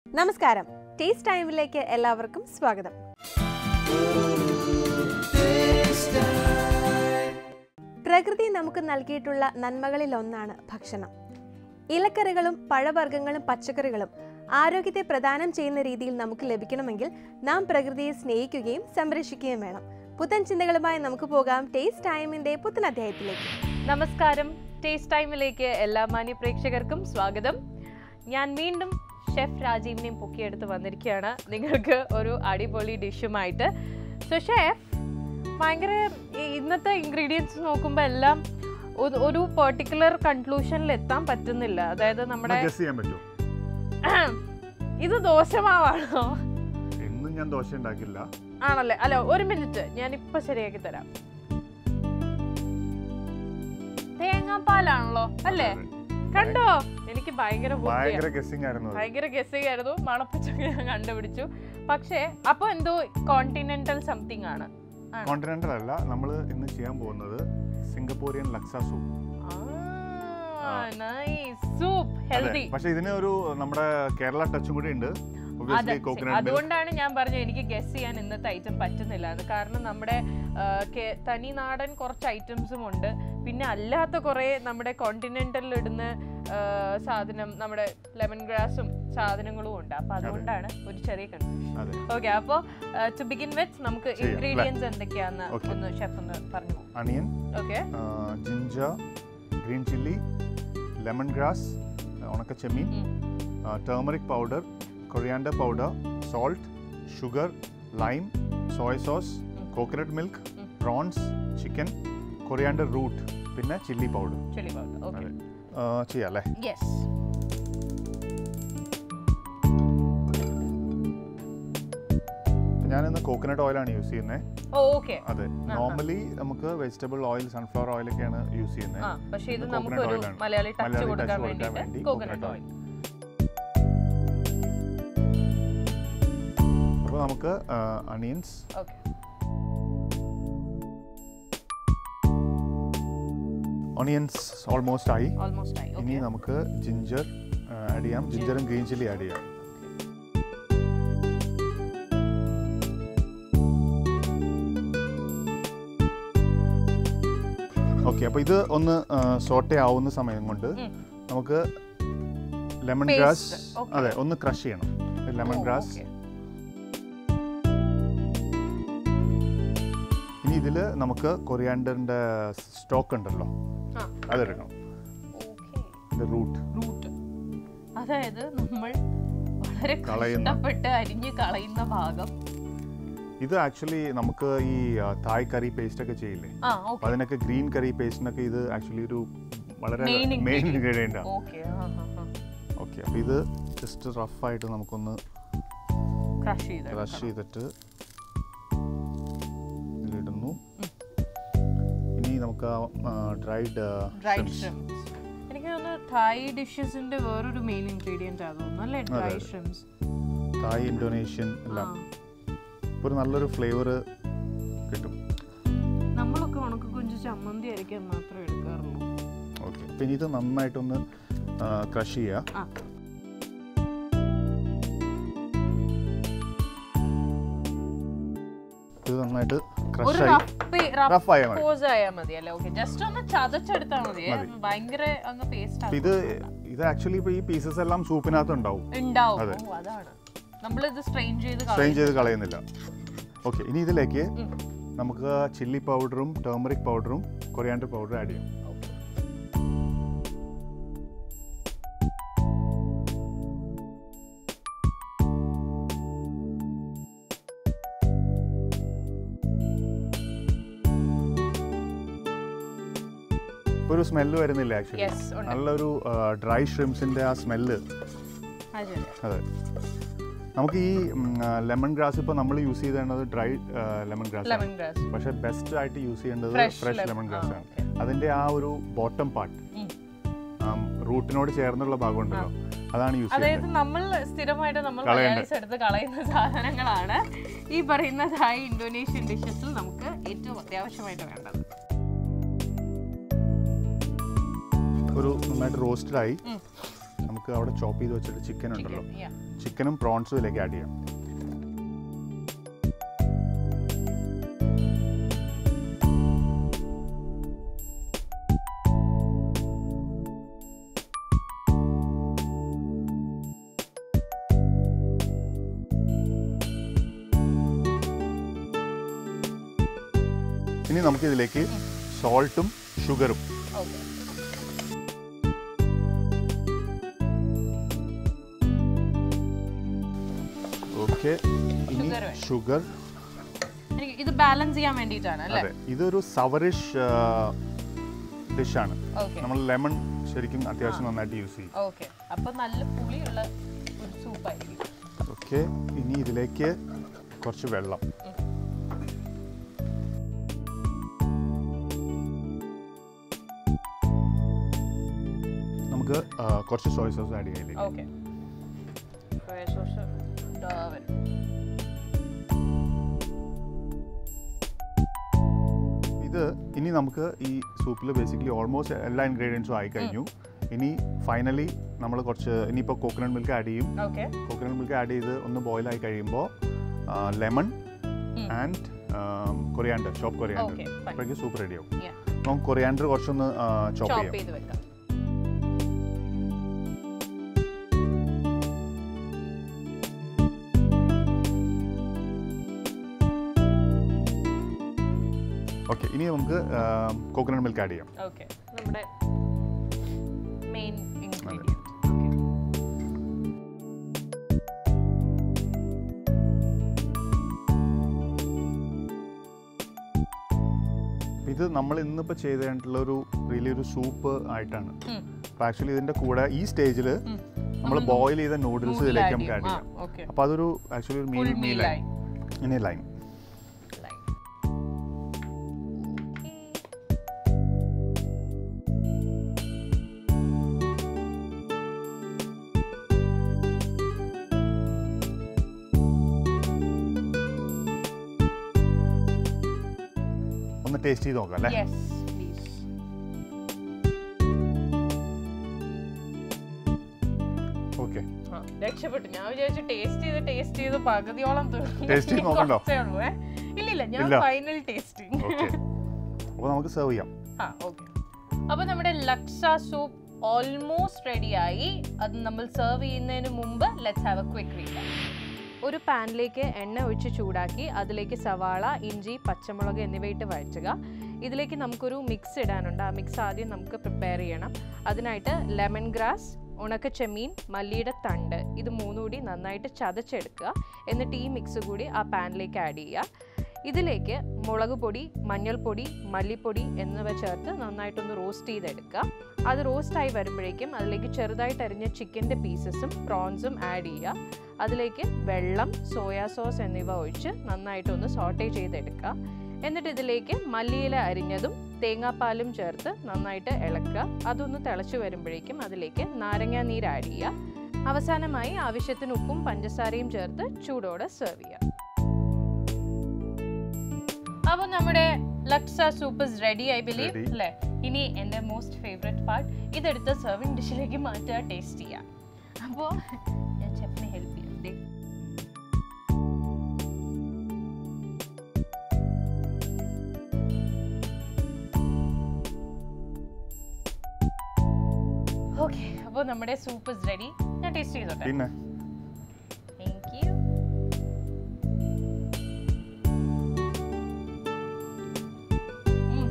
നമസ്കാരം ടേസ്റ്റ് ടൈമിലേക്ക് എല്ലാവർക്കും സ്വാഗതം പ്രകൃതി നമുക്ക് നൽകിയിട്ടുള്ള നന്മകളിൽ ഒന്നാണ് ഭക്ഷണം ഇലക്കറികളും പഴവർഗ്ഗങ്ങളും പച്ചക്കറികളും ആരോഗ്യത്തെ പ്രദാനം ചെയ്യുന്ന രീതിയിൽ നമുക്ക് ലഭിക്കണമെങ്കിൽ നാം പ്രകൃതിയെ സ്നേഹിക്കുകയും സംരക്ഷിക്കുകയും വേണം പുത്തൻ ചിന്തകളുമായി നമുക്ക് പോകാം ടേസ്റ്റ് ടൈമിന്റെ പുത്തൻ അധ്യായത്തിലേക്ക് നമസ്കാരം ടേസ്റ്റ് ടൈമിലേക്ക് എല്ലാ മാന്യ പ്രേക്ഷകർക്കും സ്വാഗതം ഞാൻ വീണ്ടും ഷെഫ് രാജീവിനെയും പൊക്കിയെടുത്ത് വന്നിരിക്കുകയാണ് നിങ്ങൾക്ക് ഒരു അടിപൊളി ഡിഷുമായിട്ട് സോ ഷെഫ് ഭയങ്കര ഈ ഇന്നത്തെ ഇൻഗ്രീഡിയൻസ് നോക്കുമ്പോൾ എല്ലാം ഒരു- ഒരു പെർട്ടിക്കുലർ കൺക്ലൂഷനിൽ എത്താൻ പറ്റുന്നില്ല അതായത് നമ്മുടെ ഗസ് ചെയ്യാൻ പറ്റുമോ ഇത് ദോശമാവാണോ എന്നും ഞാൻ ദോശ ഉണ്ടാക്കില്ല ആണല്ലേ അല്ല ഒരു മിനിറ്റ് ഞാൻ ഇപ്പൊ ശരിയാക്കി തരാം തേങ്ങാപ്പാലാണല്ലോ അല്ലേ അതെ. കണ്ടോ എനിക്ക് ഭയങ്കര ബുദ്ധിയാ. ഭയങ്കര ഗസ്സിങ് ആയിരുന്നു അത്. ഭയങ്കര ഗസ്സിംഗ് ആയിരുന്നു മണപ്പിച്ചൊക്കെ ഞാൻ കണ്ടുപിടിച്ചു പക്ഷേ അപ്പൊ എന്തോ കോണ്ടിനെന്റൽ സംതിങ് ആണ് ആണ്. കോണ്ടിനെന്റൽ അല്ല നമ്മൾ ഇന്ന് ചെയ്യാൻ പോകുന്നത് Singaporean laksa soup soup healthy പക്ഷെ ഇതിന് ഒരു നമ്മുടെ കേരള ടച്ചും കൂടി ഉണ്ട് ഒബ്വിയസ്ലി കോക്കനട്ട് മിൽക്ക് അതുകൊണ്ടാണ് ഞാൻ പറഞ്ഞത് എനിക്ക് ഗസ് ചെയ്യാൻ ഇന്നത്തെ ഐറ്റം പറ്റുന്നില്ല അത് കാരണം നമ്മുടെ ആ, കേ- തനിനാടൻ കുറച്ച് ഐറ്റംസും ഉണ്ട് പിന്നെ അല്ലാത്ത കുറേ നമ്മുടെ കോണ്ടിനെന്റലിൽ ഇടുന്ന ആ, സാധനം നമ്മുടെ ലെമൺ ഗ്രാസും സാധനങ്ങളും ഉണ്ട് അപ്പൊ അതുകൊണ്ടാണ് ഒരു ചെറിയ കൺഫ്യൂഷൻ അതെ ഓക്കെ അപ്പോൾ ടു ബിഗിൻ വിത്ത് നമുക്ക് ചെയ്യാം, ഇൻഗ്രീഡിയൻസ് എന്തൊക്കെയാന്ന് Okay. ഒന്ന് ഷെഫ് ഒന്ന് പറഞ്ഞു onion okay ginger green chilli lemongrass ഉണക്ക ചെമ്മീൻ turmeric powder coriander powder salt sugar lime soy sauce coconut milk ഉം. പ്രോൺസ് ചിക്കൻ കൊറിയാൻഡർ റൂട്ട് പിന്നെ chilli powder chilli powder okay അതെ ചെയ്യാം അല്ലേ യെസ് ഞാനിന്ന് കോക്കനട്ട് ഓയിലാണ് യൂസ് ചെയ്യുന്നത് ഓക്കെ അതെ നോർമലി നമുക്ക് വെജിറ്റബിൾ ഓയിൽ സൺഫ്ലവർ ഓയിലൊക്കെയാണ് യൂസ് ചെയ്യുന്നത് ആ പക്ഷേ ഇത് ഇത് നമുക്കൊരു coconut oil ആണ്. മലയാളി ടച്ച് മലയാളി കൊടുക്കാൻ touch കൊടുക്കാൻ വേണ്ടിയിട്ട് വേണ്ടി കോക്കനട്ട് coconut ഓയിൽ അപ്പോൾ നമുക്ക് അണിയൻസ് ഓക്കെ ഓണിയൻസ് ഓൾമോസ്റ്റ് ആയി ഓൾമോസ്റ്റ് ആയി ഇനി ഓക്കെ നമുക്ക് ജിഞ്ചർ ആഡ് ചെയ്യാം ജിഞ്ചറും ഗ്രീൻ ചില്ലി ആഡ് ചെയ്യാം ഓക്കെ അപ്പോൾ ഇത് ഒന്ന് സോട്ടെ ആവുന്ന സമയം കൊണ്ട് ഉം. നമുക്ക് ലെമൺ Paste, ഗ്രാസ് okay. അതെ ഒന്ന് ക്രഷ് ചെയ്യണം ലെമൺ ഗ്രാസ് ഇനി ഇതിൽ നമുക്ക് കൊറിയാണ്ടറിൻ്റെ സ്റ്റോക്ക് ഉണ്ടല്ലോ ആ. അതെടുക്കണം ഇത് റൂട്ട് റൂട്ട് അതായത് നമ്മൾ വളരെ കളയുന്ന. കഷ്ടപ്പെട്ട് അരിഞ്ഞ് കളയുന്ന ഭാഗം ഇത് ആക്ച്വലി നമുക്ക് ഈ ആ, തായ് കറി പേസ്റ്റ് ഒക്കെ ചെയ്യില്ലേ ആ അപ്പൊ ഓക്കെ അതിനൊക്കെ ഗ്രീൻ കറി പേസ്റ്റിനൊക്കെ ഇത് ആക്ച്വലി ഒരു വളരെ Main മെയിൻ ingredient. ഇൻഗ്രീഡിയൻ്റ് ആണ് ഓക്കെ ഓക്കെ അപ്പോൾ ഇത് ജസ്റ്റ് റഫായിട്ട് നമുക്കൊന്ന് ക്രഷ് ചെയ്ത് ക്രഷ് ചെയ്തിട്ട് ഇതിലിടുന്നു ഇനി നമുക്ക് ഡ്രൈഡ് ഡ്രൈഡ് ഷ്രിംസ് എനിക്ക് തോന്നുന്നു തായ് ഡിഷസിന്റെ വേറൊരു മെയിൻ ഇൻഗ്രീഡിയന്റ് ആണ് തോന്നുന്നു അല്ലേ അതെ, ഡ്രൈ അതെ. ഷ്രിംസ് തായ് ഇൻഡോനേഷ്യൻ എല്ലാം ഇപ്പോൾ ഒരു നല്ലൊരു ഫ്ലേവർ കിട്ടും നമ്മളൊക്കെ ഉണക്ക കുഞ്ച് ചമ്മന്തി അരയ്ക്കാൻ മാത്രമേ എടുക്കാറുള്ളൂ ഓക്കെ അപ്പം ഇനി ഇത് നന്നായിട്ടൊന്ന് ക്രഷ് ചെയ്യുക ആ ഇത് നന്നായിട്ട് ഒരു ക്രഷ് ആയി റഫ് റഫ് ആയാൽ മതി പോസ് ആയാൽ മതി അല്ലേ ഓക്കെ ജസ്റ്റ് ഒന്ന് ചതച്ചെടുത്താൽ മതി മതി. ഭയങ്കര അങ്ങ് പേസ്റ്റ് അപ്പൊ ഇത് ഇത് ആക്ച്വലി ഇപ്പോൾ ഈ പീസസ് എല്ലാം സൂപ്പിനകത്ത് ഉണ്ടാവും ഉണ്ടാവും അതെ. ഓ, അതാണ് നമ്മളിത് സ്ട്രെയിൻ ചെയ്ത് സ്ട്രെയിൻ ചെയ്ത് കളയുന്നില്ല ഓക്കെ ഇനി ഇതിലേക്ക് ഉം. നമുക്ക് ചില്ലി പൗഡറും ടേമറിക് പൗഡറും കൊറിയാണ്ടർ പൗഡറും ആഡ് ചെയ്യാം ഇപ്പൊ ഒരു സ്മെല്ല് വരുന്നില്ല ആക്ച്വലി യെസ് ഉണ്ട് നല്ലൊരു ഡ്രൈ ഷ്രിംസിന്റെ ആ സ്മെല്ല് അത് ശരി. അതെ നമുക്ക് ഈ ലെമൺ ഗ്രാസ് ഇപ്പോൾ നമ്മൾ യൂസ് ചെയ്തത് ഡ്രൈ ലെമൺ ഗ്രാസ് ആണ് ലെമൺ ഗ്രാസ് പക്ഷെ ബെസ്റ്റ് ആയിട്ട് യൂസ് ചെയ്യേണ്ടത് Fresh ഫ്രഷ് lemon. ലെമൺ ആ, ഗ്രാസ് ആണ് okay. അതിന്റെ ആ ഒരു ബോട്ടം പാർട്ട് ഉം. റൂട്ടിനോട് ചേർന്നുള്ള ഭാഗം ഉണ്ടല്ലോ അതാണ് യൂസ് അതായത് ചെയ്യുന്നത് നമ്മൾ സ്ഥിരമായിട്ട് നമ്മൾ കളയേണ്ട. മലയാളീസ് എടുത്ത് കളയുന്ന സാധനങ്ങളാണ് ഈ പറയുന്ന തായ് ഇന്തോനേഷ്യൻ ഡിഷസിൽ നമുക്ക് ഏറ്റവും അത്യാവശ്യമായിട്ട് വേണ്ടത് ഒരു നന്നായിട്ട് റോസ്റ്റഡ് ആയി ഉം. നമുക്ക് നമുക്ക് അവിടെ ചോപ്പ് ചെയ്ത് വെച്ചിട്ട് ചിക്കൻ ഉണ്ടല്ലോ ചിക്കൻ yeah. ചിക്കനും പ്രോൺസും ഇതിലേക്ക് ആഡ് ചെയ്യാം ഇനി നമുക്കിതിലേക്ക് സോൾട്ടും ഷുഗറും Okay. ഓക്കെ ഇനി Sugar വേണം. ഷുഗർ എനിക്ക് ഇത് ബാലൻസ് ചെയ്യാൻ വേണ്ടിയിട്ടാണ് അല്ലേ അതെ ഇതൊരു സവറിഷ് ഡിഷാണ് ഓക്കെ നമ്മൾ ലെമൺ ശരിക്കും അത്യാവശ്യം നന്നായിട്ട് യൂസ് ചെയ്യും ഓക്കെ അപ്പൊ നല്ല പുളിയുള്ള ഒരു സൂപ്പായിരിക്കും ഓക്കെ ഇനി ഇതിലേക്ക് കുറച്ച് വെള്ളം നമുക്ക് ആ, കുറച്ച് സോയ സോസ് ആഡ് ചെയ്യാം ഇതിലേക്ക്. ഓക്കെ സോയ സോസ് വരും ഇത് ഇനി നമുക്ക് ഈ സൂപ്പിൽ ബേസിക്കലി ഓൾമോസ്റ്റ് എല്ലാ ഇൻഗ്രീഡിയൻസും ആയി കഴിഞ്ഞു ഇനി ഫൈനലി നമ്മൾ കുറച്ച് ഇനിയിപ്പോൾ കോക്കനട്ട് മിൽക്ക് ആഡ് ചെയ്യും ഓക്കെ കോക്കനട്ട് മിൽക്ക് ആഡ് ചെയ്ത് ഒന്ന് ബോയിൽ ആയി കഴിയുമ്പോൾ ലെമൺ ഉം. And coriander chop coriander Okay, fine. അപ്പോഴേക്കും സൂപ്പ് റെഡിയാവും Yeah. നമുക്ക് കൊറിയാണ്ടർ കുറച്ചൊന്ന് ചോപ്പ് ചോപ്പ് ചെയ്യാം ചെയ്ത് വെക്കാം ഓക്കെ ഇനി നമുക്ക് കോക്കനട്ട് മിൽക്ക് ആഡ് ചെയ്യാം ഓക്കെ നമ്മുടെ മെയിൻ ഇൻഗ്രീഡിയൻറ്റ് ഇത് നമ്മൾ ഇന്നിപ്പോൾ ചെയ്തിട്ടുള്ള ഒരു റിയലി ഒരു സൂപ്പ് ആയിട്ടാണ് അപ്പോൾ ആക്ച്വലി ഇതിൻ്റെ കൂടെ ഈ സ്റ്റേജിൽ നമ്മൾ ബോയിൽ ചെയ്ത നൂഡിൽസ് ഇതിലേക്ക് നമുക്ക് ആഡ് ചെയ്യാം ഓക്കെ അപ്പോൾ അതൊരു ആക്ച്വലി ഒരു ഫുൾ മീൽ മീലായി മീലായി ഇനി ലൈം ഒന്ന് ടേസ്റ്റ് ചെയ്ത് നോക്കാം അല്ലേ യെസ് പ്ലീസ് ഓക്കെ രക്ഷപ്പെട്ടു ഞാൻ വിചാരിച്ചു ടേസ്റ്റ് ചെയ്ത് ടേസ്റ്റ് ചെയ്ത് പകുതിയോളം തീർന്നു. Taste ചെയ്ത് നോക്കണ്ടോ? കുറച്ചേ ഉള്ളൂ, ഏ. ഇല്ലില്ല ഞാൻ ഇല്ല. ഫൈനൽ ടേസ്റ്റിംഗ് ഓക്കെ അപ്പോൾ നമുക്ക് സെർവ് ചെയ്യാം ആ ഓക്കെ അപ്പോൾ നമ്മുടെ ലക്സ സൂപ്പ് ഓൾമോസ്റ്റ് റെഡിയായി അത് നമ്മൾ സെർവ് ചെയ്യുന്നതിന് മുമ്പ് let's have a quick read ഒരു പാനിലേക്ക് എണ്ണ ഒഴിച്ച് ചൂടാക്കി അതിലേക്ക് സവാള ഇഞ്ചി പച്ചമുളക് എന്നിവ ഇട്ട് വഴറ്റുക ഇതിലേക്ക് നമുക്കൊരു മിക്സ് ഇടാനുണ്ട് ആ മിക്സ് ആദ്യം നമുക്ക് പ്രിപ്പയർ ചെയ്യണം അതിനായിട്ട് ലെമൺ ഗ്രാസ് ഉണക്ക ചെമ്മീൻ മല്ലിയുടെ തണ്ട് ഇത് മൂന്നും കൂടി നന്നായിട്ട് ചതച്ചെടുക്കുക എന്നിട്ട് ഈ മിക്സ് കൂടി ആ പാനിലേക്ക് ആഡ് ചെയ്യുക ഇതിലേക്ക് മുളക് പൊടി മഞ്ഞൾപ്പൊടി മല്ലിപ്പൊടി എന്നിവ ചേർത്ത് നന്നായിട്ടൊന്ന് റോസ്റ്റ് ചെയ്തെടുക്കുക അത് റോസ്റ്റായി വരുമ്പോഴേക്കും അതിലേക്ക് ചെറുതായിട്ട് അരിഞ്ഞ ചിക്കൻ്റെ പീസസും പ്രോൺസും ആഡ് ചെയ്യുക അതിലേക്ക് വെള്ളം സോയാ സോസ് എന്നിവ ഒഴിച്ച് നന്നായിട്ടൊന്ന് സോട്ടേ ചെയ്തെടുക്കുക എന്നിട്ട് ഇതിലേക്ക് മല്ലിയില അരിഞ്ഞതും തേങ്ങാപ്പാലും ചേർത്ത് നന്നായിട്ട് ഇളക്കുക അതൊന്ന് തിളച്ചു വരുമ്പോഴേക്കും അതിലേക്ക് നാരങ്ങാ നീര് ആഡ് ചെയ്യുക അവസാനമായി ആവശ്യത്തിന് ഉപ്പും പഞ്ചസാരയും ചേർത്ത് ചൂടോടെ സെർവ് ചെയ്യുക അപ്പോൾ നമ്മുടെ laksa soup is ready I believe Ready. അല്ലേ ഇനി എൻ്റെ മോസ്റ്റ് ഫേവറേറ്റ് പാർട്ട് ഇതെടുത്ത് സെർവിങ് ഡിഷിലേക്ക് മാറ്റുക ടേസ്റ്റ് ചെയ്യുക അപ്പോൾ ഞാൻ ചെഫിനെ ഹെൽപ്പ് ചെയ്യാം ദേ. ഓക്കെ അപ്പോൾ നമ്മുടെ സൂപ്പ് ഇസ് റെഡി ഞാൻ ടേസ്റ്റ് ചെയ്തോട്ടെ പിന്നെ Thank you. Mm.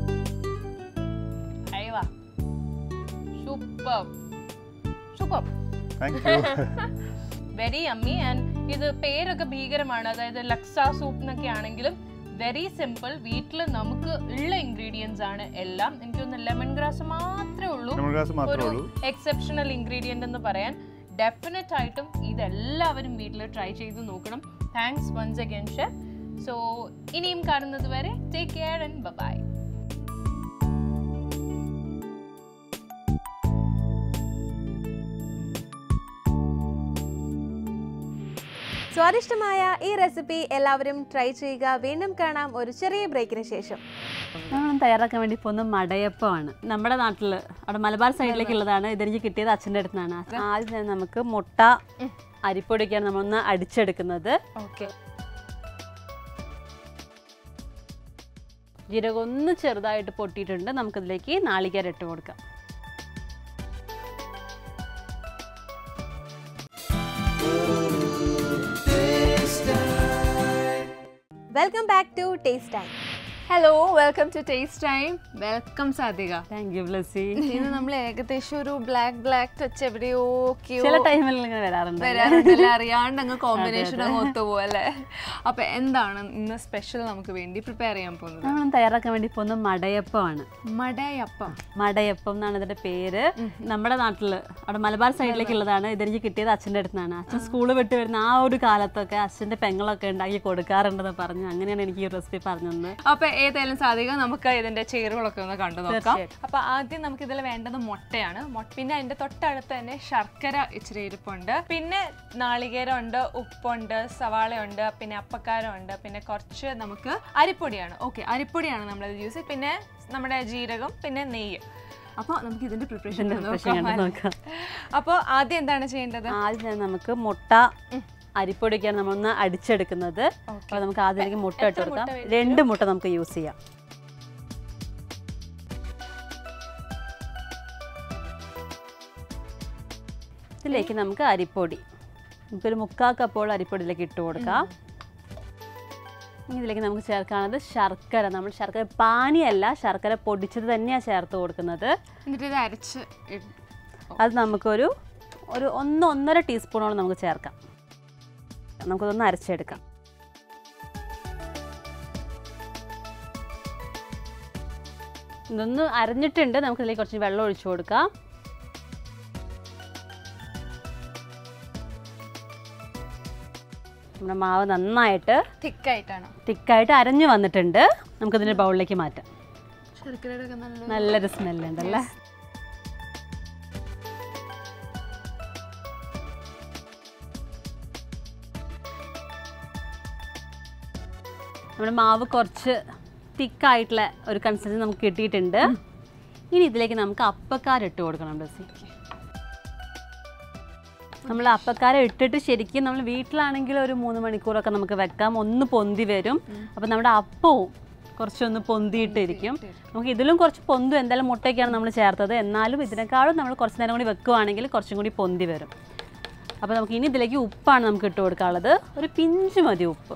അയവാ super super thank you very yummy and ഇത് പേരൊക്കെ ഭീകരമാണ് അതായത് ലക്സ സൂപ്പ് എന്നൊക്കെ ആണെങ്കിലും വെരി സിമ്പിൾ വീട്ടിൽ നമുക്ക് ഉള്ള ഇൻഗ്രീഡിയൻസ് ആണ് എല്ലാം എനിക്കൊന്ന് ലെമൺ ഗ്രാസ് മാത്രമേ ഉള്ളൂ ലെമൺ ഗ്രാസ് മാത്രമേ ഒരു ഉള്ളൂ എക്സെപ്ഷണൽ ഇൻഗ്രീഡിയൻ്റ് എന്ന് പറയാൻ ഡെഫിനറ്റ് ആയിട്ടും ഇതെല്ലാവരും വീട്ടിൽ ട്രൈ ചെയ്ത് നോക്കണം thanks once again chef so ഇനിയും കാണുന്നത് വരെ take care and bye so സ്വാദിഷ്ടമായ ഈ റെസിപ്പി എല്ലാവരും ട്രൈ ചെയ്യുക വീണ്ടും കാണാം ഒരു ചെറിയ ബ്രേക്കിന് ശേഷം നമ്മൾ തയ്യാറാക്കാൻ വേണ്ടി പോകുന്ന മടയപ്പമാണ് നമ്മുടെ നാട്ടിൽ അവിടെ മലബാർ സൈഡിലേക്കുള്ളതാണ് ഇതെനിക്ക് കിട്ടിയത് അച്ഛൻ്റെ അടുത്ത് നിന്നാണ് ആദ്യം തന്നെ നമുക്ക് മുട്ട അരിപ്പൊടിയൊക്കെയാണ് നമ്മളൊന്ന് അടിച്ചെടുക്കുന്നത് ഓക്കെ ജീരകം ഒന്ന് ചെറുതായിട്ട് പൊട്ടിയിട്ടുണ്ട് നമുക്കിതിലേക്ക് നാളികേരം ഇട്ട് കൊടുക്കാം welcome back to taste time hello welcome to taste time welcome Sadhika thank you Blessy ഇന്ന് നമ്മൾ ഏകദേശം ഒരു ബ്ലാക്ക് ബ്ലാക്ക് ടച്ച് എവിടെയോ ചില ടൈമിൽ ഇങ്ങനെ വരാറുണ്ട് വരാറുണ്ടല്ലേ അറിയാണ്ട് അങ്ങ് കോമ്പിനേഷൻ അങ്ങ് ഒത്തുപോകല്ലേ അപ്പൊ എന്താണ് ഇന്ന് സ്പെഷ്യൽ നമുക്ക് വേണ്ടി പ്രിപ്പയർ ചെയ്യാൻ പോകുന്നത് നമ്മൾ തയ്യാറാക്കാൻ വേണ്ടി പോകുന്ന മടയപ്പമാണ് മടയപ്പം മടയപ്പം എന്നാണ് ഇതിന്റെ പേര് നമ്മുടെ നാട്ടിൽ അവിടെ മലബാർ സൈഡിലേക്കുള്ളതാണ് ഇതെനിക്ക് കിട്ടിയത് അച്ഛൻ്റെ അടുത്ത് നിന്നാണ് അച്ഛൻ സ്കൂൾ വിട്ട് വരുന്ന ആ ഒരു കാലത്തൊക്കെ അച്ഛൻ്റെ പെങ്ങളൊക്കെ ഉണ്ടാക്കി കൊടുക്കാറുണ്ടെന്ന് പറഞ്ഞു അങ്ങനെയാണ് എനിക്ക് ഈ റെസിപ്പി പറഞ്ഞു തന്നത് അപ്പൊ ഏതായാലും സാധിക നമുക്ക് ഇതിന്റെ ചേരുവകളൊക്കെ ഒന്ന് കണ്ടു നോക്കാം അപ്പൊ ആദ്യം നമുക്ക് ഇതിൽ വേണ്ടത് മുട്ടയാണ് മൊ- പിന്നെ അതിന്റെ തൊട്ടടുത്ത് തന്നെ ശർക്കര ഇച്ചിരി ഇരിപ്പുണ്ട് പിന്നെ നാളികേരം ഉണ്ട് ഉപ്പുണ്ട് സവാളയുണ്ട് പിന്നെ അപ്പക്കാരം ഉണ്ട് പിന്നെ കുറച്ച് നമുക്ക് അരിപ്പൊടിയാണ് ഓക്കെ അരിപ്പൊടിയാണ് നമ്മൾ യൂസ് ചെയ്യുന്നത് പിന്നെ നമ്മുടെ ജീരകം പിന്നെ നെയ്യ് അപ്പോൾ നമുക്ക് ഇതിന്റെ പ്രിപ്പറേഷൻ preparation കണ്ട് നോക്കാം. അപ്പോൾ ആദ്യം എന്താണ് ചെയ്യേണ്ടത് ആദ്യം തന്നെ നമുക്ക് മുട്ട അരിപ്പൊടിയൊക്കെയാണ് നമ്മളൊന്ന് അടിച്ചെടുക്കുന്നത് അപ്പോൾ നമുക്ക് ആദ്യം മുട്ട ഇട്ട് കൊടുക്കാം രണ്ട് മുട്ട നമുക്ക് യൂസ് ചെയ്യാം ഇതിലേക്ക് നമുക്ക് അരിപ്പൊടി നമുക്കൊരു മുക്കാൽ കപ്പോളം അരിപ്പൊടിയിലേക്ക് ഇട്ട് കൊടുക്കാം ഇനി ഇതിലേക്ക് നമുക്ക് ചേർക്കാനുള്ളത് ശർക്കര നമ്മൾ ശർക്കര പാനിയല്ല ശർക്കര പൊടിച്ചത് തന്നെയാണ് ചേർത്ത് കൊടുക്കുന്നത് എന്നിട്ട് ഇത് അരച്ച് ഇട്- അത് നമുക്കൊരു ഒരു ഒന്ന് ഒന്നര ടീസ്പൂണോളം നമുക്ക് ചേർക്കാം നമുക്കതൊന്ന് അരച്ചെടുക്കാം ഇതൊന്ന് അരഞ്ഞിട്ടുണ്ട് നമുക്ക് ഇതിലേക്ക് കുറച്ച് വെള്ളം ഒഴിച്ചു കൊടുക്കാം നമ്മുടെ മാവ് നന്നായിട്ട് തിക്കായിട്ടാണ് തിക്കായിട്ട് അരഞ്ഞു വന്നിട്ടുണ്ട് നമുക്കതിൻ്റെ ബൗളിലേക്ക് മാറ്റാം ശർക്കരയുടെ ഒക്കെ നല്ല നല്ലൊരു സ്മെല്ലുണ്ടല്ലേ നമ്മുടെ മാവ് കുറച്ച് തിക്കായിട്ടുള്ള ഒരു കൺസിസ്റ്റൻസി നമുക്ക് കിട്ടിയിട്ടുണ്ട് ഇനി ഇതിലേക്ക് നമുക്ക് അപ്പക്കാരം ഇട്ട് കൊടുക്കണം ബസ്സി നമ്മൾ അപ്പക്കാരം ഇട്ടിട്ട് ശരിക്കും നമ്മൾ വീട്ടിലാണെങ്കിൽ ഒരു മൂന്ന് മണിക്കൂറൊക്കെ നമുക്ക് വെക്കാം ഒന്ന് പൊന്തി വരും അപ്പം നമ്മുടെ അപ്പവും കുറച്ചൊന്ന് പൊന്തിയിട്ടിരിക്കും നമുക്ക് ഇതിലും കുറച്ച് പൊന്തും എന്തായാലും മുട്ടയൊക്കെയാണ് നമ്മൾ ചേർത്തത് എന്നാലും ഇതിനേക്കാളും നമ്മൾ കുറച്ച് നേരം കൂടി വെക്കുവാണെങ്കിൽ കുറച്ചും കൂടി പൊന്തി വരും അപ്പോൾ നമുക്ക് ഇനി ഇതിലേക്ക് ഉപ്പാണ് നമുക്ക് ഇട്ട് കൊടുക്കാനുള്ളത് ഒരു പിഞ്ച് മതി ഉപ്പ്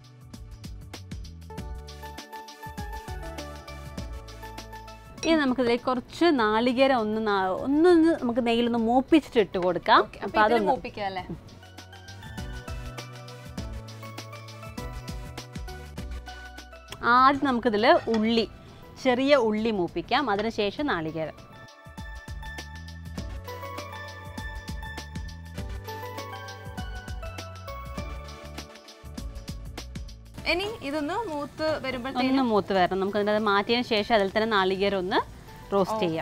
ഇനി നമുക്കിതിലേക്ക് കുറച്ച് നാളികേരം ഒന്ന് നാ- ഒന്നൊന്ന് നമുക്ക് നെയ്യിലൊന്ന് മൂപ്പിച്ചിട്ട് ഇട്ട് കൊടുക്കാം അപ്പൊ അപ്പോൾ ഇതില് അതൊന്ന് മൂപ്പിക്കാം അല്ലേ ആദ്യം നമുക്കിതിൽ ഉള്ളി ചെറിയ ഉള്ളി മൂപ്പിക്കാം അതിനുശേഷം നാളികേരം ഇനി ഇതൊന്ന് മൂത്ത് വരുമ്പോഴത്തേക്കും ഒന്ന് മൂത്ത് വരണം നമുക്ക് അതിൻ്റെ അത് മാറ്റിയതിന് ശേഷം അതിൽ തന്നെ നാളികേരം ഒന്ന് റോസ്റ്റ് ചെയ്യാം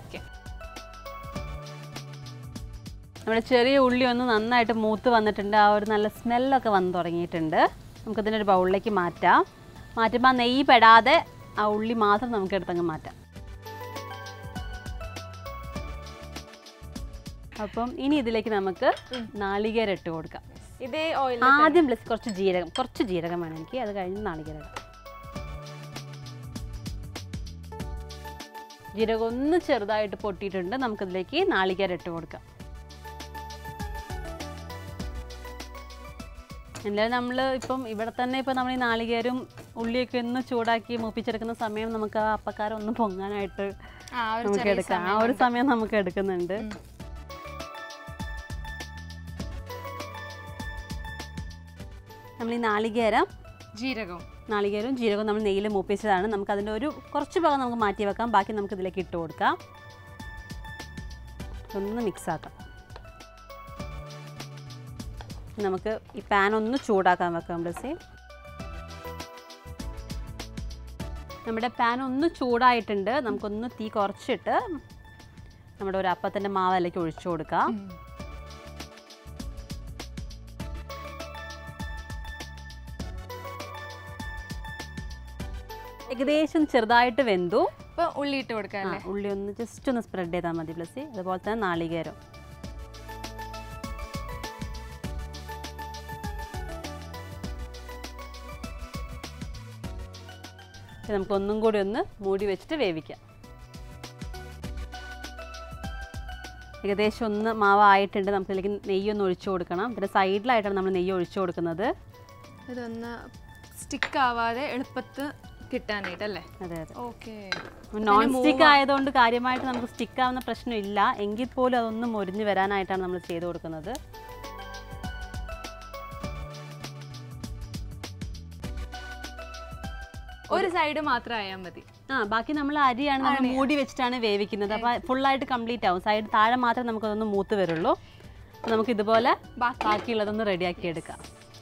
നമ്മുടെ ചെറിയ ഉള്ളി ഒന്ന് നന്നായിട്ട് മൂത്ത് വന്നിട്ടുണ്ട് ആ ഒരു നല്ല സ്മെല്ലൊക്കെ വന്ന് തുടങ്ങിയിട്ടുണ്ട് നമുക്കതിനൊരു ബൗളിലേക്ക് മാറ്റാം മാറ്റുമ്പോൾ ആ നെയ്യ് പെടാതെ ആ ഉള്ളി മാത്രം നമുക്ക് എടുത്തങ്ങ് മാറ്റാം അപ്പം ഇനി ഇതിലേക്ക് നമുക്ക് നാളികേരം ഇട്ട് കൊടുക്കാം ഇതേ ഓയിൽ ആദ്യം പ്ലസ് കുറച്ച് ജീരകം കുറച്ച് ജീരകം വേണം എനിക്ക് അത് കഴിഞ്ഞ് നാളികേരം ഇടാം. ജീരകം ഒന്ന് ചെറുതായിട്ട് പൊട്ടിയിട്ടുണ്ട് നമുക്കിതിലേക്ക് നാളികേരം ഇട്ട് കൊടുക്കാം എന്തായാലും നമ്മൾ ഇപ്പം ഇവിടെ തന്നെ ഇപ്പം നമ്മൾ ഈ നാളികേരും ഉള്ളിയൊക്കെ ഒന്ന് ചൂടാക്കി മൂപ്പിച്ചെടുക്കുന്ന സമയം നമുക്ക് ആ അപ്പക്കാരം ഒന്ന് പൊങ്ങാനായിട്ട് ആ ഒരു നമുക്ക് ചെറിയ എടുക്കാം ആ ഒരു സമയം നമുക്ക് എടുക്കുന്നുണ്ട് നമ്മൾ ഈ നാളികേരം ജീരകം നാളികേരവും ജീരകവും നമ്മൾ നെയ്യിൽ മൂപ്പിച്ചതാണ് നമുക്ക് അതിൻ്റെ ഒരു കുറച്ച് ഭാഗം നമുക്ക് മാറ്റി വെക്കാം ബാക്കി നമുക്ക് ഇതിലേക്ക് ഇട്ട് കൊടുക്കാം ഒന്ന് മിക്സ് ആക്കാം നമുക്ക് ഈ പാൻ ഒന്ന് ചൂടാക്കാൻ വെക്കാം ബ്ലസ്സി നമ്മുടെ പാൻ ഒന്ന് ചൂടായിട്ടുണ്ട് നമുക്കൊന്ന് തീ കുറച്ചിട്ട് നമ്മുടെ ഒരു അപ്പത്തിൻ്റെ മാവിലേക്ക് ഒഴിച്ചു കൊടുക്കാം ഏകദേശം ചെറുതായിട്ട് വെന്തു ഇപ്പൊ ഉള്ളി ഇട്ട് കൊടുക്കാം ആ, അല്ലേ ഉള്ളി ഒന്ന് ജസ്റ്റ് ഒന്ന് സ്പ്രെഡ് ചെയ്താൽ മതി പ്ലസ് അതുപോലെ തന്നെ നാളികേരം ഇത് നമുക്ക് ഒന്നും കൂടി ഒന്ന് മൂടി വെച്ചിട്ട് വേവിക്കാം ഏകദേശം ഒന്ന് മാവ് ആയിട്ടുണ്ട് നമുക്കിതിലേക്ക് നെയ്യൊന്ന് ഒഴിച്ചു കൊടുക്കണം പിന്നെ സൈഡിലായിട്ടാണ് നമ്മൾ നെയ്യ് ഒഴിച്ചു കൊടുക്കുന്നത് ഇതൊന്ന് സ്റ്റിക്ക് ആവാതെ എളുപ്പത്ത് കിട്ടാനായിട്ട് അല്ലേ അതെ അതെ ഓക്കെ നോൺ സ്റ്റിക്ക് ആയതുകൊണ്ട് കാര്യമായിട്ട് നമുക്ക് സ്റ്റിക്ക് ആവുന്ന പ്രശ്നമില്ല എങ്കിൽ പോലും അതൊന്ന് മൊരിഞ്ഞ് വരാനായിട്ടാണ് നമ്മൾ ചെയ്ത് കൊടുക്കുന്നത് ഒരു സൈഡ് മാത്രം ആയാൽ മതി ആ ബാക്കി നമ്മൾ അരിയാണ് നമ്മൾ മൂടി വെച്ചിട്ടാണ് വേവിക്കുന്നത് അപ്പോൾ ഫുള്ളായിട്ട് കംപ്ലീറ്റ് ആവും സൈഡ് താഴെ മാത്രമേ നമുക്കതൊന്ന് മൂത്ത് വരുള്ളൂ അപ്പോൾ നമുക്ക് ഇതുപോലെ ബാക്കി ബാക്കിയുള്ളതൊന്ന് റെഡിയാക്കി എടുക്കാം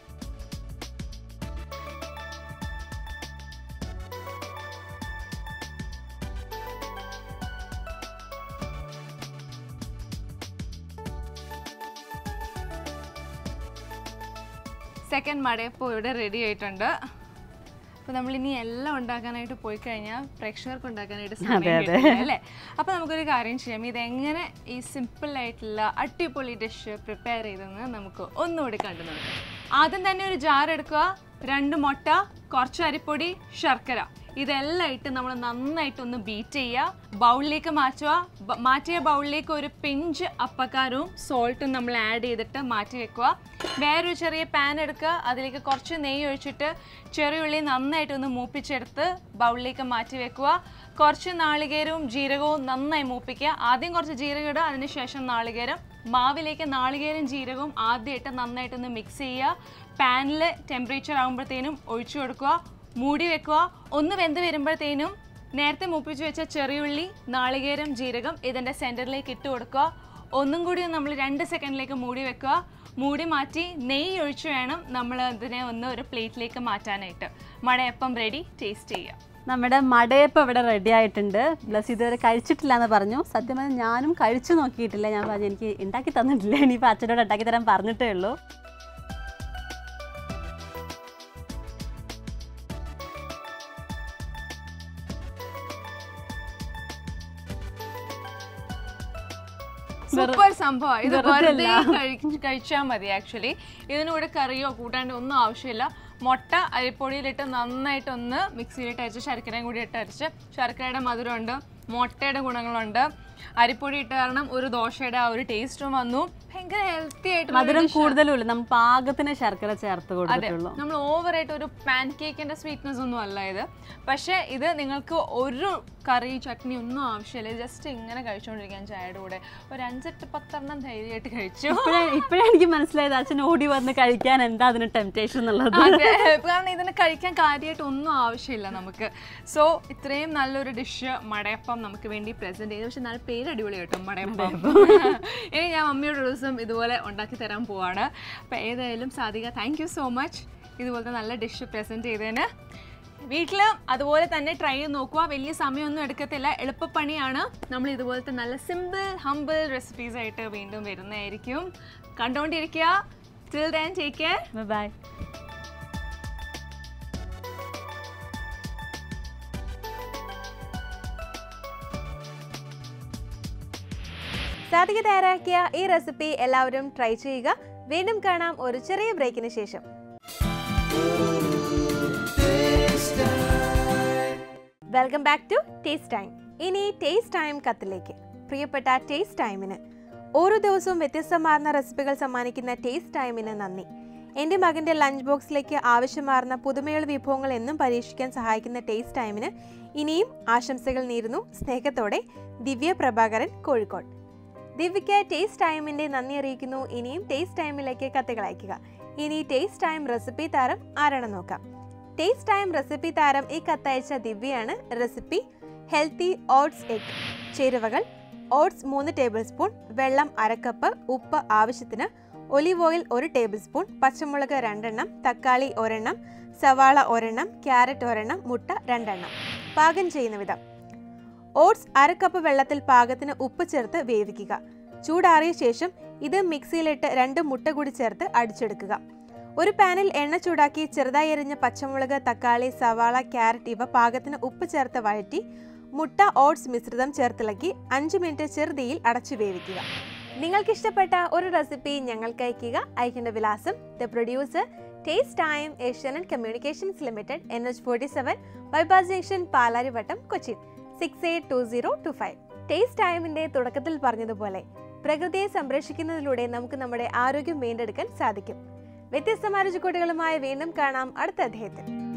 സെക്കൻഡ് മടയപ്പോൾ ഇവിടെ റെഡി ആയിട്ടുണ്ട് അപ്പോൾ നമ്മൾ ഇനി എല്ലാം ഉണ്ടാക്കാനായിട്ട് പോയി കഴിഞ്ഞാൽ പ്രേക്ഷകർക്ക് ഉണ്ടാക്കാനായിട്ട് സമയം കിട്ടില്ല അല്ലേ അപ്പോൾ നമുക്കൊരു കാര്യം ചെയ്യാം ഇതെങ്ങനെ ഈ സിമ്പിൾ ആയിട്ടുള്ള അടിപൊളി ഡിഷ് പ്രിപ്പയർ ചെയ്തെന്ന് നമുക്ക് ഒന്നുകൂടി കണ്ടു നോക്കാം ആദ്യം തന്നെ ഒരു ജാർ എടുക്കുക രണ്ട് മുട്ട കുറച്ച് അരിപ്പൊടി ശർക്കര ഇതെല്ലാം ഇട്ട് നമ്മൾ നന്നായിട്ടൊന്ന് ബീറ്റ് ചെയ്യുക ബൗളിലേക്ക് മാറ്റുക ബ- മാറ്റിയ ബൗളിലേക്ക് ഒരു പിഞ്ച് അപ്പക്കാരവും സോൾട്ടും നമ്മൾ ആഡ് ചെയ്തിട്ട് മാറ്റി വെക്കുക വേറൊരു ചെറിയ പാൻ എടുക്കുക അതിലേക്ക് കുറച്ച് നെയ്യ് ഒഴിച്ചിട്ട് ചെറിയ ഉള്ളി നന്നായിട്ടൊന്ന് മൂപ്പിച്ചെടുത്ത് ബൗളിലേക്ക് മാറ്റി വെക്കുക കുറച്ച് നാളികേരവും ജീരകവും നന്നായി മൂപ്പിക്കുക ആദ്യം കുറച്ച് ജീരകം ഇടുക അതിനുശേഷം നാളികേരം മാവിലേക്ക് നാളികേരം ജീരകവും ആദ്യമായിട്ട് നന്നായിട്ടൊന്ന് മിക്സ് ചെയ്യുക പാനിൽ ടെമ്പറേച്ചർ ആകുമ്പോഴത്തേനും ഒഴിച്ചു കൊടുക്കുക മൂടി വെക്കുക ഒന്ന് വെന്ത് വരുമ്പോഴത്തേനും നേരത്തെ മൂപ്പിച്ച് വെച്ച ചെറിയുള്ളി നാളികേരം ജീരകം ഇതിൻ്റെ സെൻറ്ററിലേക്ക് ഇട്ട് കൊടുക്കുക ഒന്നും കൂടി നമ്മൾ രണ്ട് സെക്കൻഡിലേക്ക് മൂടി വെക്കുക മൂടി മാറ്റി നെയ്യ് ഒഴിച്ച് വേണം നമ്മൾ ഇതിനെ ഒന്ന് ഒരു പ്ലേറ്റിലേക്ക് മാറ്റാനായിട്ട് മടയപ്പം റെഡി ടേസ്റ്റ് ചെയ്യുക നമ്മുടെ മടയപ്പം ഇവിടെ റെഡി ആയിട്ടുണ്ട് പ്ലസ് ഇതുവരെ കഴിച്ചിട്ടില്ല എന്ന് പറഞ്ഞു സത്യം പറഞ്ഞാൽ ഞാനും കഴിച്ചു നോക്കിയിട്ടില്ല ഞാൻ പറഞ്ഞു എനിക്ക് ഉണ്ടാക്കി തന്നിട്ടില്ല ഇനിയിപ്പോൾ അച്ഛനോട് ഉണ്ടാക്കി തരാൻ പറഞ്ഞിട്ടേ ഉള്ളൂ സൂപ്പർ സംഭവം ഇത് വെറുതെ വെറുതെ കഴിച്ചാൽ മതി ആക്ച്വലി ഇതിനൂടെ കറിയോ കൂട്ടാണ്ട് ഒന്നും ആവശ്യമില്ല മുട്ട അരിപ്പൊടിയിലിട്ട് നന്നായിട്ടൊന്ന് മിക്സിയിലിട്ട് അരച്ച് ശർക്കരയും കൂടി ഇട്ട് അരച്ച് ശർക്കരയുടെ മധുരമുണ്ട് മുട്ടയുടെ ഗുണങ്ങളുണ്ട് അരിപ്പൊടി ഇട്ട് കാരണം ഒരു ദോശയുടെ ആ ഒരു ടേസ്റ്റും വന്നു ഭയങ്കര ഹെൽത്തി ആയിട്ട് മധുരം കൂടുതലും ഇല്ല നമ്മൾ പാകത്തിന് ശർക്കര ചേർത്ത് അതെ കൊടുത്തിട്ടുള്ളൂ നമ്മൾ ഓവറായിട്ട് ഒരു പാൻ കേക്കിന്റെ സ്വീറ്റ്നെസ് ഒന്നും അല്ല ഇത് പക്ഷേ ഇത് നിങ്ങൾക്ക് ഒരു കറി ചട്നി ഒന്നും ആവശ്യമില്ല ജസ്റ്റ് ഇങ്ങനെ കഴിച്ചുകൊണ്ടിരിക്കാൻ ചായയുടെ കൂടെ ഒരു അഞ്ചെട്ട് പത്തെണ്ണം ധൈര്യമായിട്ട് കഴിച്ചു ഇപ്പോഴാണ് ഇപ്പോഴാണ് എനിക്ക് മനസ്സിലായത് അച്ഛൻ ഓടി വന്ന് കഴിക്കാൻ എന്താ അതിന് ടെംപ്റ്റേഷൻ എന്നുള്ളത് അതെ കാരണം ഇതിന് കഴിക്കാൻ കാര്യമായിട്ട് ഒന്നും ആവശ്യമില്ല നമുക്ക് സോ ഇത്രയും നല്ലൊരു ഡിഷ് മടയപ്പം നമുക്ക് വേണ്ടി പ്രസന്റ് ചെയ്തു പക്ഷെ നല്ല പേര് അടിപൊളി കേട്ടോ മടയപ്പം ഇനി ഞാൻ മമ്മിയുടെ ഒരു ദിവസം ഇതുപോലെ ഉണ്ടാക്കി തരാൻ പോവാണ് അപ്പോൾ ഏതായാലും Sadhika thank you so much ഇതുപോലത്തെ നല്ല ഡിഷ് പ്രസന്റ് ചെയ്തതിന് വീട്ടിൽ അതുപോലെ തന്നെ ട്രൈ ചെയ്ത് നോക്കുക വലിയ സമയമൊന്നും എടുക്കത്തില്ല എളുപ്പപ്പണിയാണ് നമ്മൾ ഇതുപോലത്തെ നല്ല സിമ്പിൾ ഹമ്പിൾ റെസിപ്പീസ് ആയിട്ട് വീണ്ടും വരുന്നതായിരിക്കും കണ്ടുകൊണ്ടിരിക്കുക till then take care bye Sadhika തയ്യാറാക്കിയ ഈ റെസിപ്പി എല്ലാവരും ട്രൈ ചെയ്യുക വീണ്ടും കാണാം ഒരു ചെറിയ ബ്രേക്കിന് ശേഷം welcome back to taste time ഇനി ടേസ്റ്റ് ടൈം കത്തിലേക്ക് പ്രിയപ്പെട്ട ടേസ്റ്റ് ടൈമിന് ഓരോ ദിവസവും വ്യത്യസ്തമാർന്ന റെസിപ്പികൾ സമ്മാനിക്കുന്ന ടേസ്റ്റ് ടൈമിന് നന്ദി എൻ്റെ മകൻ്റെ ലഞ്ച് ബോക്സിലേക്ക് ആവശ്യമാർന്ന പുതുമയുള്ള വിഭവങ്ങൾ എന്നും പരീക്ഷിക്കാൻ സഹായിക്കുന്ന ടേസ്റ്റ് ടൈമിന് ഇനിയും ആശംസകൾ നേരുന്നു സ്നേഹത്തോടെ ദിവ്യ പ്രഭാകരൻ കോഴിക്കോട് ദിവ്യയ്ക്ക് ടേസ്റ്റ് ടൈമിൻ്റെ നന്ദി അറിയിക്കുന്നു ഇനിയും ടേസ്റ്റ് ടൈമിലേക്ക് കത്തുകൾ അയയ്ക്കുക ഇനി ടേസ്റ്റ് ടൈം റെസിപ്പി താരം ആരാണെന്ന് നോക്കാം ടേസ്റ്റ് ടൈം റെസിപ്പി താരം ഈ കത്തയച്ച ദിവ്യയാണ് റെസിപ്പി ഹെൽത്തി ഓട്സ് എഗ് ചേരുവകൾ ഓട്സ് മൂന്ന് ടേബിൾ സ്പൂൺ വെള്ളം അരക്കപ്പ് ഉപ്പ് ആവശ്യത്തിന് ഒലിവ് ഓയിൽ ഒരു ടേബിൾ സ്പൂൺ പച്ചമുളക് രണ്ടെണ്ണം തക്കാളി ഒരെണ്ണം സവാള ഒരെണ്ണം ക്യാരറ്റ് ഒരെണ്ണം മുട്ട രണ്ടെണ്ണം പാകം ചെയ്യുന്ന വിധം ഓട്സ് അര കപ്പ് വെള്ളത്തിൽ പാകത്തിന് ഉപ്പ് ചേർത്ത് വേവിക്കുക ചൂടാറിയ ശേഷം ഇത് മിക്സിയിലിട്ട് രണ്ട് മുട്ട കൂടി ചേർത്ത് അടിച്ചെടുക്കുക ഒരു പാനിൽ എണ്ണ ചൂടാക്കി ചെറുതായി എരിഞ്ഞ പച്ചമുളക് തക്കാളി സവാള ക്യാരറ്റ് ഇവ പാകത്തിന് ഉപ്പ് ചേർത്ത് വഴറ്റി മുട്ട ഓട്സ് മിശ്രിതം ചേർത്തിളക്കി അഞ്ച് മിനിറ്റ് ചെറുതീയിൽ അടച്ചു വേവിക്കുക നിങ്ങൾക്ക് ഇഷ്ടപ്പെട്ട ഒരു റെസിപ്പി ഞങ്ങൾക്ക് അയക്കുക അയക്കേണ്ട വിലാസം the producer taste time Asian and communications limited N H forty seven bypass junction Palarivattom Cochin six eight two zero two five taste ടൈമിന്റെ തുടക്കത്തിൽ പറഞ്ഞതുപോലെ പ്രകൃതിയെ സംരക്ഷിക്കുന്നതിലൂടെ നമുക്ക് നമ്മുടെ ആരോഗ്യം വീണ്ടെടുക്കാൻ സാധിക്കും വ്യത്യസ്തമായ രുചിക്കൂട്ടുകളുമായി വീണ്ടും കാണാം അടുത്ത അധ്യായത്തിൽ